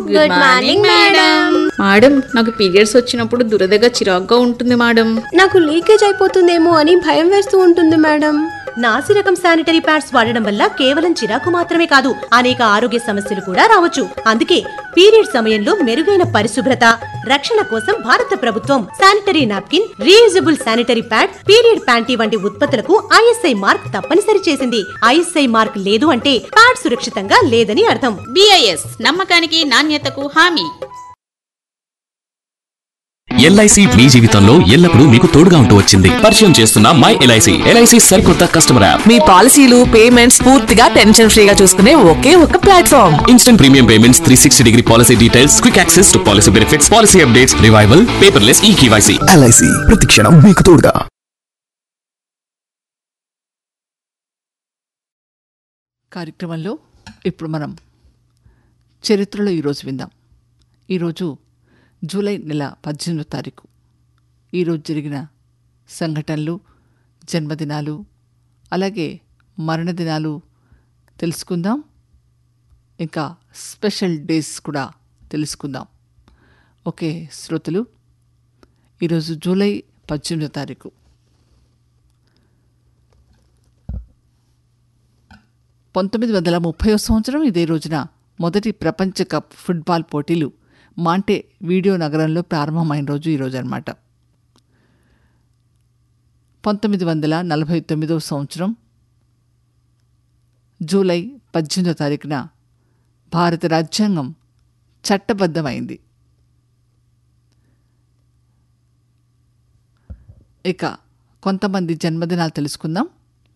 good morning madam madam నాకు periods వచ్చినప్పుడు దురదగా చిరాగ్గా ఉంటుంది మేడం నాకు లీకేజ్ అయిపోతుందేమో అని భయం వేస్తూ ఉంటుంది మేడం నాసి రకం శానిటరీ ప్యాడ్స్ వాడడం వల్ల కేవలం చిరాకు మాత్రమే కాదు అనేక ఆరోగ్య సమస్యలు కూడా రావచ్చు అందుకే పీరియడ్ సమయంలో మెరుగైన పరిశుభ్రత రక్షణ కోసం భారత ప్రభుత్వం sanitary napkin reusable sanitary pad period panty వంటి ఉత్పత్తులకు ఐఎస్ఐ మార్క్ తప్పనిసరి చేసింది ఐఎస్ఐ మార్క్ లేదు అంటే ప్యాడ్ సురక్షితంగా లేదని అర్థం బిఐఎస్ నమ్మకానికి నాణ్యతకు హామీ ఎల్ఐసి మీ జీవితంలో ఎల్లప్పుడూ మీకు తోడుగా ఉంటూ వచ్చింది పరిచయం చేస్తున్న మై ఎల్ఐసి ఎల్ఐసి సరికొత్త కస్టమర్ యాప్ మీ పాలసీలు పేమెంట్స్ పూర్తిగా టెన్షన్ ఫ్రీగా చూసుకునే ఒకే ఒక platform instant premium payments three sixty degree policy details quick access to policy benefits policy updates revival paperless e KYC LIC ప్రతిక్షణం మీకు తోడుగా కార్యక్రమంలో ఇప్పుడు మనం చరిత్రలో ఈరోజు విందాం ఈరోజు జూలై నెల పద్దెనిమిదో తారీఖు ఈరోజు జరిగిన సంఘటనలు జన్మదినాలు అలాగే మరణదినాలు తెలుసుకుందాం ఇంకా స్పెషల్ డేస్ కూడా తెలుసుకుందాం ఓకే శ్రోతలు ఈరోజు జూలై పద్దెనిమిదో తారీఖు పంతొమ్మిది వందల ముప్పై సంవత్సరం ఇదే రోజున మొదటి ప్రపంచ కప్ ఫుట్బాల్ పోటీలు మాంటే వీడియో నగరంలో ప్రారంభమైన రోజు ఈరోజు అనమాట పంతొమ్మిది వందల నలభై తొమ్మిదవ సంవత్సరం జూలై పద్దెనిమిదో తారీఖున భారత రాజ్యాంగం చట్టబద్ధమైంది ఇక కొంతమంది జన్మదినాలు తెలుసుకుందాం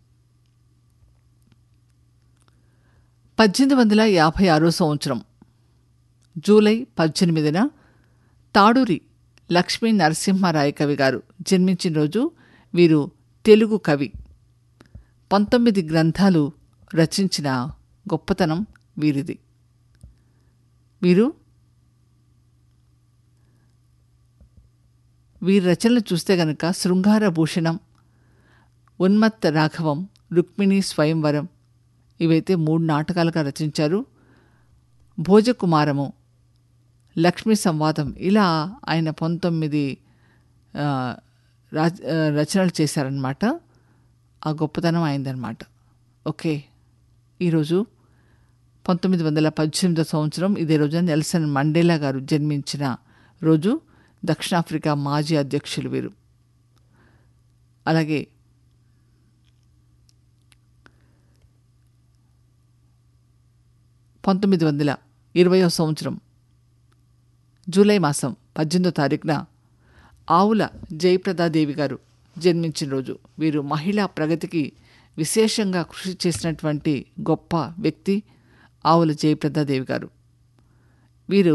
పద్దెనిమిది వందల యాభై ఆరో సంవత్సరం జూలై పద్దెనిమిదిన తాడూరి లక్ష్మీ నరసింహారాయ కవి గారు జన్మించిన రోజు వీరు తెలుగు కవి పంతొమ్మిది గ్రంథాలు రచించిన గొప్పతనం వీరిది వీరు వీరి రచనలు చూస్తే గనక శృంగార భూషణం ఉన్మత్త రాఘవం రుక్మిణి స్వయంవరం ఇవైతే మూడు నాటకాలుగా రచించారు భోజకుమారము లక్ష్మీ సంవాదం ఇలా ఆయన పంతొమ్మిది ఆ, రాజ్- ఆ, రచనలు చేశారనమాట ఆ గొప్పతనం అయిందనమాట ఓకే ఈరోజు పంతొమ్మిది వందల పద్దెనిమిదో సంవత్సరం ఇదే రోజున నెల్సన్ మండేలా గారు జన్మించిన రోజు దక్షిణాఫ్రికా మాజీ అధ్యక్షులు వీరు అలాగే పంతొమ్మిది వందల ఇరవయో సంవత్సరం జూలై మాసం పద్దెనిమిదో తారీఖున ఆవుల జయప్రదాదేవి గారు జన్మించిన రోజు వీరు మహిళా ప్రగతికి విశేషంగా కృషి చేసినటువంటి గొప్ప వ్యక్తి ఆవుల జయప్రదాదేవి గారు వీరు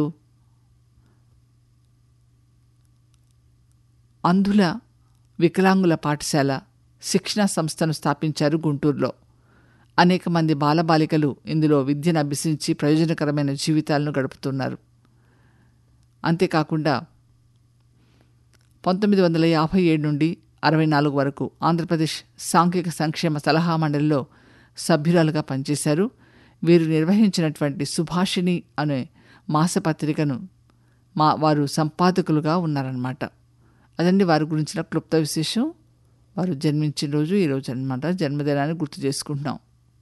అంధుల వికలాంగుల పాఠశాల శిక్షణా సంస్థను స్థాపించారు గుంటూరులో అనేక మంది బాలబాలికలు ఇందులో విద్యను అభ్యసించి ప్రయోజనకరమైన జీవితాలను గడుపుతున్నారు అంతేకాకుండా పంతొమ్మిది వందల యాభై ఏడు నుండి అరవై నాలుగు వరకు ఆంధ్రప్రదేశ్ సాంఘిక సంక్షేమ సలహా మండలిలో సభ్యురాలుగా పనిచేశారు వీరు నిర్వహించినటువంటి సుభాషిణి అనే మాసపత్రికను మా వారు సంపాదకులుగా ఉన్నారన్నమాట అదండి వారి గురించిన క్లుప్త విశేషం వారు జన్మించిన రోజు ఈ రోజు అనమాట జన్మదినాన్ని గుర్తు చేసుకుంటున్నాం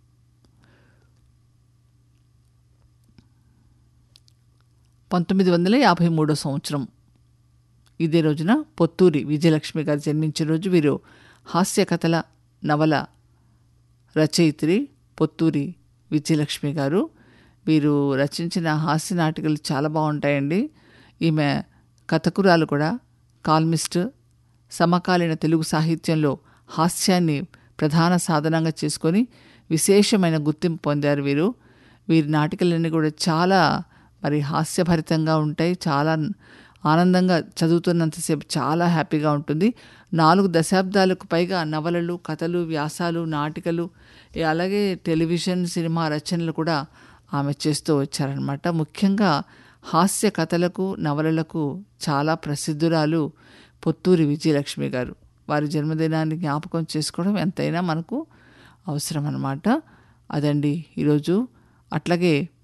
పంతొమ్మిది వందల యాభై మూడో సంవత్సరం ఇదే రోజున పొత్తూరి విజయలక్ష్మి గారు జన్మించిన రోజు వీరు హాస్య కథల నవల రచయిత్రి పొత్తూరి విజయలక్ష్మి గారు వీరు రచించిన హాస్య నాటికలు చాలా బాగుంటాయండి ఈమె కథకురాలు కూడా కాల్మిస్ట్ సమకాలీన తెలుగు సాహిత్యంలో హాస్యాన్ని ప్రధాన సాధనంగా చేసుకొని విశేషమైన గుర్తింపు పొందారు వీరు వీరి నాటికలన్నీ కూడా చాలా మరి హాస్యభరితంగా ఉంటాయి చాలా ఆనందంగా చదువుతున్నంతసేపు చాలా హ్యాపీగా ఉంటుంది నాలుగు దశాబ్దాలకు పైగా నవలలు కథలు వ్యాసాలు నాటికలు ఏ అలాగే టెలివిజన్ సినిమా రచనలు కూడా ఆమె చేస్తూ వచ్చారనమాట ముఖ్యంగా హాస్య కథలకు నవలలకు చాలా ప్రసిద్ధురాలు పొత్తూరి విజయలక్ష్మి గారు వారి జన్మదినాన్ని జ్ఞాపకం చేసుకోవడం ఎంతైనా మనకు అవసరం అన్నమాట అదండి ఈరోజు అట్లాగే